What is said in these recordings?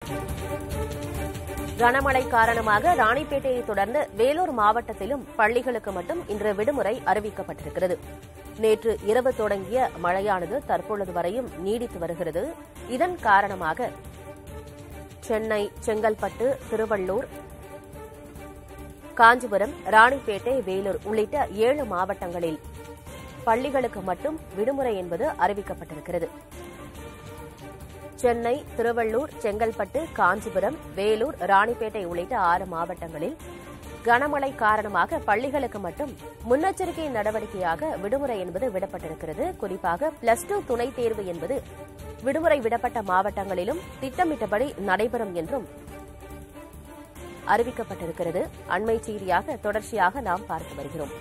கனமழை காரணமாக ராணிப்பேட்டையை தொடர்ந்து வேலூர் மாவட்டத்திலும் பள்ளிகளுக்கு மட்டும் இன்று விடுமுறை அறிவிக்கப்பட்டிருக்கிறது நேற்று இரவு தொடங்கிய மழையானது தற்பொழுது வரையும் நீடித்து வருகிறது இதன் காரணமாக சென்னை செங்கல்பட்டு திருவள்ளூர் காஞ்சிபுரம் ராணிப்பேட்டை வேலூர் உள்ளிட்ட ஏழு மாவட்டங்களில் பள்ளிகளுக்கு மட்டும் விடுமுறை என்பது அறிவிக்கப்பட்டிருக்கிறது சென்னை திருவள்ளூர் செங்கல்பட்டு காஞ்சிபுரம் வேலூர் ராணிப்பேட்டை உள்ளிட்ட ஆறு மாவட்டங்களில் கனமழை காரணமாக பள்ளிகளுக்கு மட்டும் முன்னெச்சரிக்கை நடவடிக்கையாக விடுமுறை என்பது விடப்பட்டிருக்கிறது குறிப்பாக பிளஸ் டூ துணைத் தேர்வு என்பது விடுமுறை விடப்பட்ட மாவட்டங்களிலும் திட்டமிட்டபடி நடைபெறும் என்றும் அறிவிக்கப்பட்டிருக்கிறது அண்மை செய்தியாக தொடர்ச்சியாக நாம் பார்த்து வருகிறோம்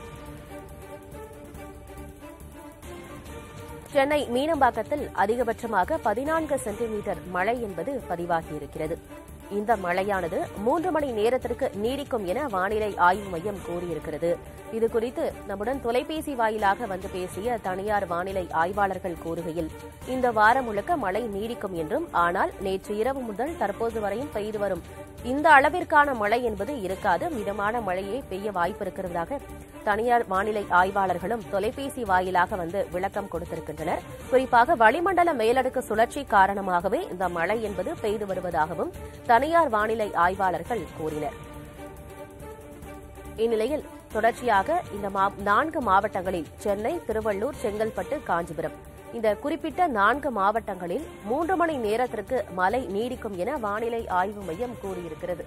சென்னை மீனம்பாக்கத்தில் அதிகபட்சமாக பதினான்கு சென்டிமீட்டர் மழை என்பது பதிவாகியிருக்கிறது இந்த மழையானது மூன்று மணி நேரத்திற்கு நீடிக்கும் என வானிலை ஆய்வு மையம் கூறியிருக்கிறது இதுகுறித்து நம்முடன் தொலைபேசி வாயிலாக வந்து பேசிய தனியார் வானிலை ஆய்வாளர்கள் கூறுகையில் இந்த வாரம் முழுக்க மழை நீடிக்கும் என்றும் ஆனால் நேற்று இரவு முதல் தற்போது வரையும் பெய்து வரும் இந்த அளவிற்கான மழை என்பது இருக்காது மிதமான மழையே பெய்ய வாய்ப்பிருக்கிறதாக தனியார் வானிலை ஆய்வாளர்களும் தொலைபேசி வாயிலாக வந்து விளக்கம் கொடுத்திருக்கின்றனர் குறிப்பாக வளிமண்டல மேலடுக்கு சுழற்சி காரணமாகவே இந்த மழை என்பது பெய்து வருவதாகவும் தனியார் வானிலை ஆய்வாளர்கள் கூறினர் இந்நிலையில் தொடர்ச்சியாக இந்த மா- நான்கு மாவட்டங்களில் சென்னை திருவள்ளூர் செங்கல்பட்டு காஞ்சிபுரம் இந்த குறிப்பிட்ட நான்கு மாவட்டங்களில் மூன்று மணி நேரத்திற்கு மழை நீடிக்கும் என வானிலை ஆய்வு மையம் கூறியிருக்கிறது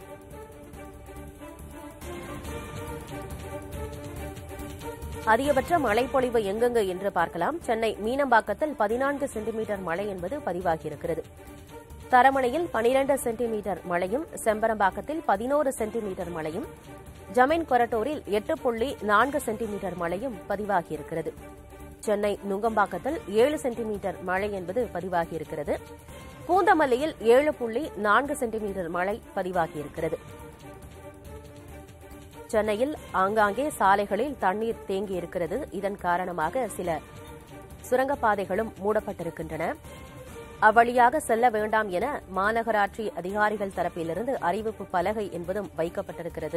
அதிகபட்ச மழைப்பொழிவு எங்கெங்கு என்று பார்க்கலாம் சென்னை மீனம்பாக்கத்தில் பதினான்கு சென்டிமீட்டர் மழை என்பது பதிவாகியிருக்கிறது தரமணையில் 12 சென்டிமீட்டர் மழையும் செம்பரம்பாக்கத்தில் பதினோரு சென்டிமீட்டர் மழையும் ஜமீன் கொரட்டூரில் எட்டு புள்ளி நான்கு சென்டிமீட்டர் மழையும் பதிவாகியிருக்கிறது சென்னை நுங்கம்பாக்கத்தில் ஏழு சென்டிமீட்டர் மழை என்பது பதிவாகியிருக்கிறது பூந்தமல்லியில் ஏழு புள்ளி நான்கு சென்டிமீட்டர் மழை பதிவாகியிருக்கிறது சென்னையில் ஆங்காங்கே சாலைகளில் தண்ணீர் தேங்கியிருக்கிறது இதன் காரணமாக சில சுரங்கப்பாதைகளும் மூடப்பட்டிருக்கின்றன அவ்வழியாக செல்ல வேண்டாம் என மாநகராட்சி அதிகாரிகள் தரப்பிலிருந்து அறிவிப்பு பலகை என்பதும் வைக்கப்பட்டிருக்கிறது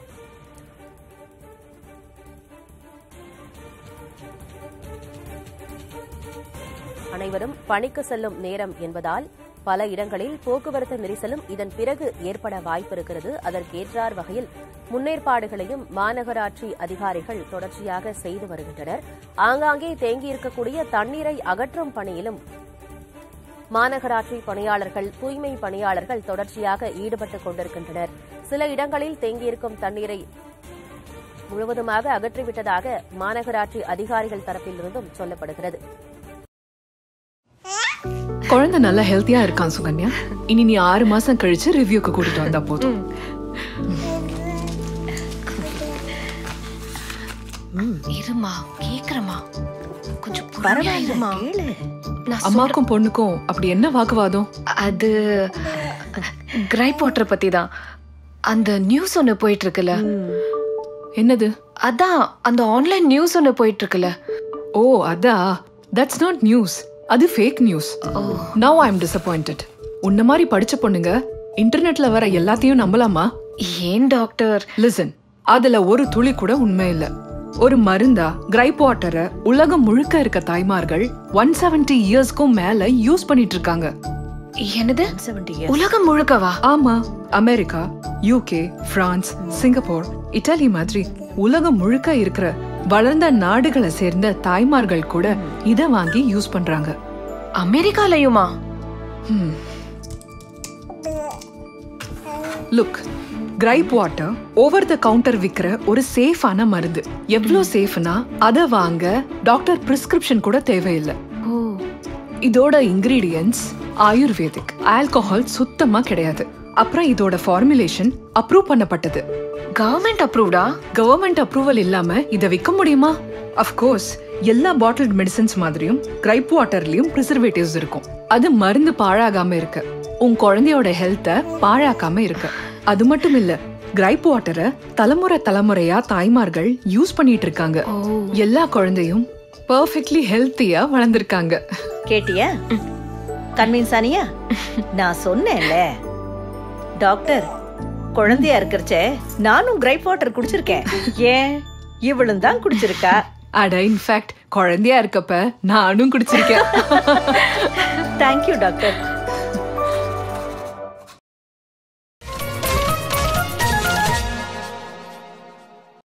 அனைவரும் பணிக்கு செல்லும் நேரம் என்பதால் பல இடங்களில் போக்குவரத்து நெரிசலும் இதன் பிறகு ஏற்பட வாய்ப்பிருக்கிறது அதற்கேற்றார் வகையில் முன்னேற்பாடுகளையும் மாநகராட்சி அதிகாரிகள் தொடர்ச்சியாக செய்து வருகின்றனர் ஆங்காங்கே தேங்கியிருக்கக்கூடிய தண்ணீரை அகற்றும் பணியிலும் மாநகராட்சி பணியாளர்கள் தூய்மை பணியாளர்கள் தொடர்ச்சியாக ஈடுபட்டுக் கொண்டிருக்கின்றனர் சில இடங்களில் தேங்கியிருக்கும் தண்ணீரை முழுவதுமாக அகற்றிவிட்டதாக மாநகராட்சி அதிகாரிகள் தரப்பிலிருந்தும் சொல்லப்படுகிறது குழந்தை நல்லா ஹெல்த்தியா இருக்கான் சுகன்யா இனி நீ ஆறு மாசம் கழிச்சு ரிவ்யூக்கு கூட்டிட்டு வந்தா போதும் இருமா கேக்குறமா கொஞ்சம் பொறுமையா பரவாயில்ல இருமா கேளு நான் சொல்ற- அம்மாக்கும் பொண்ணுக்கும் அப்படி என்ன வாக்குவாதம் அது கிரைப் வாட்டர் பத்தி தான் அந்த நியூஸ் ஒன்னு போயிட்டு இருக்குல்ல என்னது அதான் அந்த ஆன்லைன் நியூஸ் ஒன்னு போயிட்டு இருக்குல்ல ஓ அதா தட்ஸ் நாட் நியூஸ் அது fake news now I am disappointed உன்ன மாதிரி படிச்ச பொண்ணுங்க இன்டர்நெட்ல வர எல்லாத்தையும் நம்பலாமா ஏன் டாக்டர் லிசன் அதுல ஒரு துளி கூட உண்மை இல்ல ஒரு மருந்தா கிரைப் வாட்டரை உலகம் முழுக்க இருக்க தாய்மார்கள் ஒன் செவன்டி இயர்ஸ்க்கும் மேல யூஸ் பண்ணிட்டு இருக்காங்க என்னது 70 years. உலகம் முழுக்கவா ஆமா America UK France Singapore Italy மாதிரி உலகம் முழுக்க இருக்கிற வளர்ந்த நாடுகளை சேர்ந்த தாய்மார்கள் கூட இத வாங்கி யூஸ் பண்றாங்க அமெரிக்காலயுமா look gripe water over the counter விக்கிற ஒரு சேஃபான மருந்து எவ்வளோ சேஃப்னா அதை வாங்க டாக்டர் பிரிஸ்கிரிப்ஷன் கூட தேவையில்லை ஓ இதோட இன்கிரீடியன்ஸ் ஆயுர்வேதிக் ஆல்கஹால் சுத்தமா கிடையாது அப்புறம் இதோட ஃபார்முலேஷன் அப்ரூவ் பண்ணப்பட்டது கவர்மெண்ட் அப்ரூவ்டா கவர்மெண்ட் அப்ரூவல் இல்லாம இத விற்க முடியுமா அஃப்கோர்ஸ் எல்லா பாட்டில்ட் மெடிசன்ஸ் மாதிரியும் கிரைப் வாட்டர்லயும் ப்ரிசர்வேட்டிவ்ஸ் இருக்கும் அது மருந்து பாழாகாம இருக்கு உன் குழந்தையோட ஹெல்த்த பாழாக்காம இருக்கு அது மட்டும் இல்ல கிரைப் வாட்டரை தலைமுறை தலைமுறையா தாய்மார்கள் யூஸ் பண்ணிட்டு இருக்காங்க ஓ எல்லா குழந்தையும் பெர்ஃபெக்ட்லி ஹெல்த்தியா வளர்ந்திருக்காங்க கேட்டியா கன்வின்ஸ் ஆனியா நான் சொன்னேன்ல டாக்டர் குழந்தையா இருக்கிறச்சே நானும் கிரைப் வாட்டர் குடிச்சிருக்கேன் ஏன் இவளும் தான் குடிச்சிருக்கா அட இன்ஃபேக்ட் குழந்தையா இருக்கப்ப நானும் குடிச்சிருக்கேன் தேங்க்யூ டாக்டர்